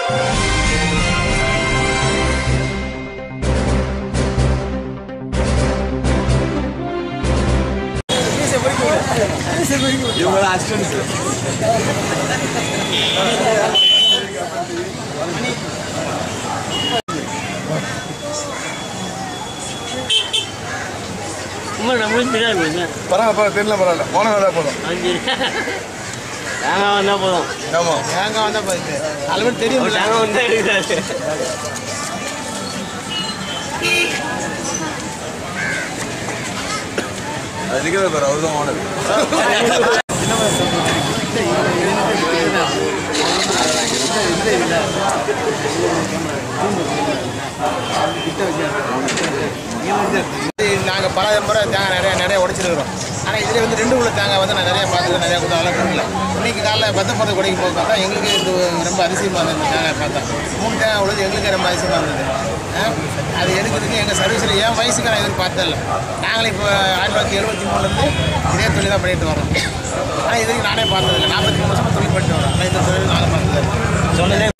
இவங்க அசிஸ்டன்ஸ் சும்மா நம்மளும் தெரியாது கொஞ்சம் பரவாயில்ல பரவாயில்ல தெரியல பரவாயில்ல போன வேலை போதும் அஞ்சு தேங்காய் வந்தால் போதும் ஆமாம் தேங்காய் வந்தால் பார்த்து அதில் பேர் தெரியும் தேங்காய் வந்தால் எடுக்கிறாரு அது இருக்கிறத பாரு அவர் தான் ஓனர் நாங்கள் பல முறை தேங்காய் நிறைய நிறைய உடைச்சிருக்கிறோம் ஆனால் இதில் வந்து ரெண்டு உள்ள தேங்காய் வந்து நான் நிறைய பார்த்துட்டு நிறைய கொடுத்து அதெல்லாம் கொடுக்கல இன்னைக்கு காலைல பத்தப்பத்து குடைக்கும் போது பார்த்தா எங்களுக்கு இது ரொம்ப அதிசயமாக இருந்தது இந்த தேங்காய் பார்த்தா மூணு தேங்காய் உள்ளது எங்களுக்கு ரொம்ப அதிசயமாக இருந்தது ஆ, அது எடுக்கிறதுக்கு எங்கள் சர்வீஸில் என் வயசுக்கு நான் எதுவும் பார்த்ததில்ல நாங்களே இப்போ ஆயிரத்தி தொள்ளாயிரத்தி எழுபத்தி மூணுலேருந்து இதே தொழில் தான் பண்ணிட்டு வரோம் ஆனால் இதுக்கு நானே பார்த்ததில்லை நாற்பத்தி மூணு வருஷமாக தொழில் பண்ணிட்டு வரோம் ஆனால் இந்த தொழில் நாங்கள் பார்த்ததில்லை சொன்னதே